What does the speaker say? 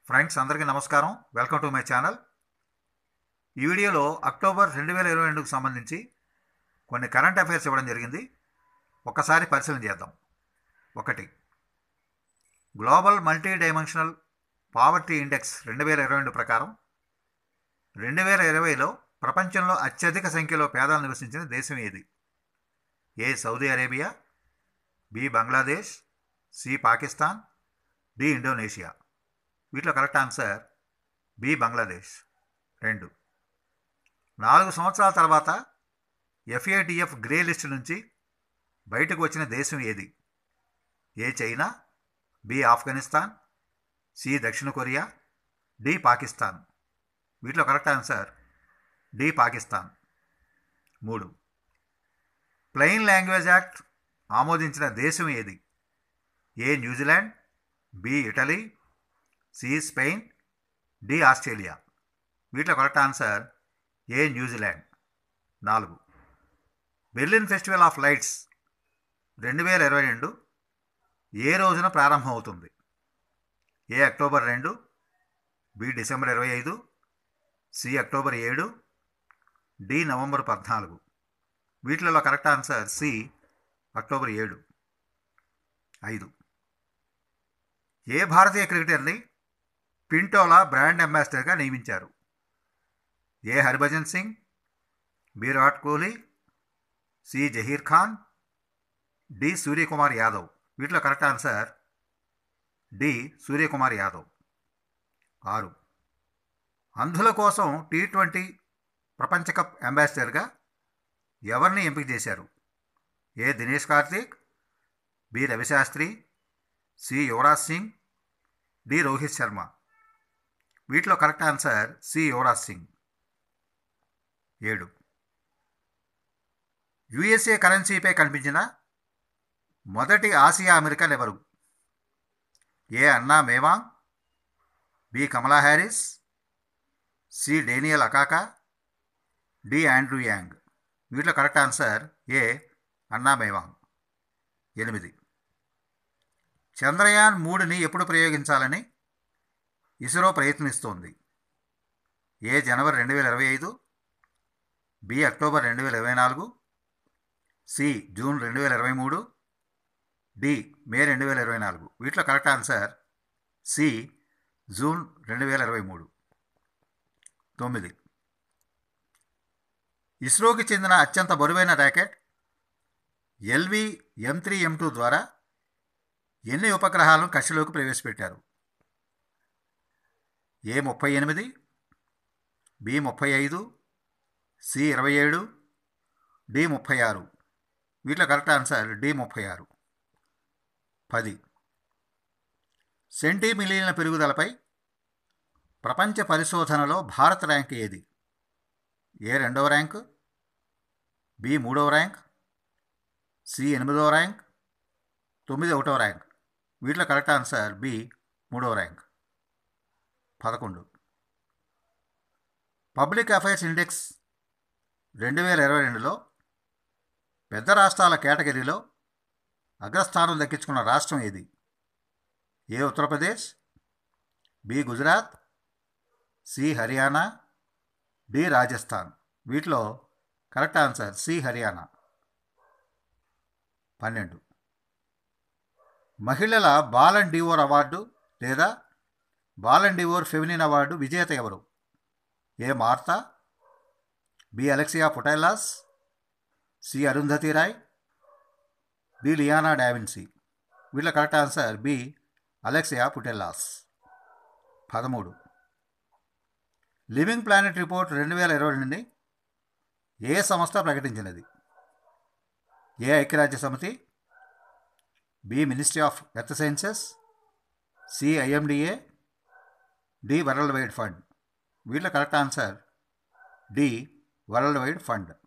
friends అందరికీ నమస్కారం welcome to my channel ఈ వీడియోలో అక్టోబర్ రెండు వేల ఇరవై రెండుకు సంబంధించి కొన్ని కరెంట్ అఫైర్స్ ఇవ్వడం జరిగింది ఒక్కసారి పరిశీలన చేద్దాం ఒకటి global multi dimensional poverty index రెండు వేల ఇరవై రెండు ప్రకారం రెండు వేల ఇరవైలో ప్రపంచంలో అత్యధిక సంఖ్యలో పేదలు నివసించిన దేశం ఏది A Saudi Arabia B Bangladesh C Pakistan D Indonesia వీటిలో కరెక్ట్ ఆన్సర్ బి బంగ్లాదేశ్ రెండు నాలుగు సంవత్సరాల తర్వాత ఎఫ్ఏటిఎఫ్ గ్రే లిస్ట్ నుంచి బయటకు వచ్చిన దేశం ఏది A China B Afghanistan C దక్షిణ కొరియా డి పాకిస్తాన్ వీటిలో కరెక్ట్ ఆన్సర్ డి పాకిస్తాన్ మూడు ప్లెయిన్ లాంగ్వేజ్ యాక్ట్ ఆమోదించిన దేశం ఏది A New Zealand B Italy C Spain D Australia వీటిలో కరెక్ట్ ఆన్సర్ ఏ న్యూజిలాండ్ నాలుగు బెర్లిన్ ఫెస్టివల్ ఆఫ్ లైట్స్ రెండు వేల ఇరవై రెండు ఏ రోజున ప్రారంభమవుతుంది ఏ అక్టోబర్ రెండు బి డిసెంబర్ ఇరవై ఐదు సి అక్టోబర్ ఏడు డి నవంబర్ పద్నాలుగు వీటిలో కరెక్ట్ ఆన్సర్ సి అక్టోబర్ ఏడు ఐదు ఏ భారతీయ క్రికెటర్ని పింటోలా బ్రాండ్ అంబాసిడర్గా నియమించారు A Harbhajan Singh B Virat Kohli C Zaheer Khan D Suryakumar Yadav వీటిలో correct answer D Suryakumar Yadav ఆరు అంధుల కోసం టీ ట్వంటీ ప్రపంచ కప్ అంబాసిడర్గా ఎవరిని ఎంపిక చేశారు A Dinesh Karthik B Ravi Shastri C Yuvraj Singh D Rohit Sharma వీటిలో correct answer C Yuvraj Singh ఏడు యుఎస్ఏ కరెన్సీపై కనిపించిన మొదటి ఆసియా అమెరికన్ ఎవరు A Anna May Wong B Kamala Harris C Daniel Akaka D Andrew Yang వీటిలో correct answer A Anna May Wong ఎనిమిది చంద్రయాన్ మూడుని ఎప్పుడు ప్రయోగించాలని ఇస్రో ప్రయత్నిస్తోంది ఏ జనవరి రెండు వేల ఇరవై ఐదు బి అక్టోబర్ రెండు వేల ఇరవై నాలుగు సి జూన్ రెండు వేల ఇరవై మూడు డి మే రెండు వేల ఇరవై నాలుగు వీటిలో కరెక్ట్ ఆన్సర్ సి జూన్ రెండు వేల ఇరవై మూడు తొమ్మిది ఇస్రోకి చెందిన అత్యంత బరువైన rocket LV M three M two ద్వారా ఎన్ని ఉపగ్రహాలను కక్షలోకి ప్రవేశపెట్టారు ఏ ముప్పై ఎనిమిది బి ముప్పై ఐదు సి ఇరవై ఏడు డి ముప్పై ఆరు వీటిలో కరెక్ట్ ఆన్సర్ డి ముప్పై ఆరు పది సెంటీమిలియన్ల పెరుగుదలపై ప్రపంచ పరిశోధనలో భారత్ ర్యాంక్ ఏది ఏ రెండవ ర్యాంక్ బి మూడవ ర్యాంక్ సి ఎనిమిదవ ర్యాంక్ తొమ్మిది ఒకటో ర్యాంక్ వీటిలో కరెక్ట్ ఆన్సర్ బి మూడవ ర్యాంక్ పదకొండు పబ్లిక్ అఫైర్స్ ఇండెక్స్ రెండు వేల ఇరవై రెండులో పెద్ద రాష్ట్రాల కేటగిరీలో అగ్రస్థానం దక్కించుకున్న రాష్ట్రం ఏది A Uttar Pradesh B Gujarat C Haryana D Rajasthan వీటిలో కరెక్ట్ ఆన్సర్ సి హర్యానా పన్నెండు మహిళల బాలన్ డివోర్ అవార్డు లేదా బాలన్ డివోర్ ఫెమినిన్ అవార్డు విజేత ఎవరు A Marta B Alexia Putellas C Arundhati Roy D లియానా డావిన్సీ వీళ్ళ correct answer B Alexia Putellas పదమూడు లివింగ్ ప్లానెట్ రిపోర్ట్ రెండు వేల ఇరవై రెండుని ఏ సంస్థ ప్రకటించినది ఏ ఐక్యరాజ్య సమితి B ministry of earth sciences C IMDA D World Wide Fund వీళ్ళ correct answer D World Wide fund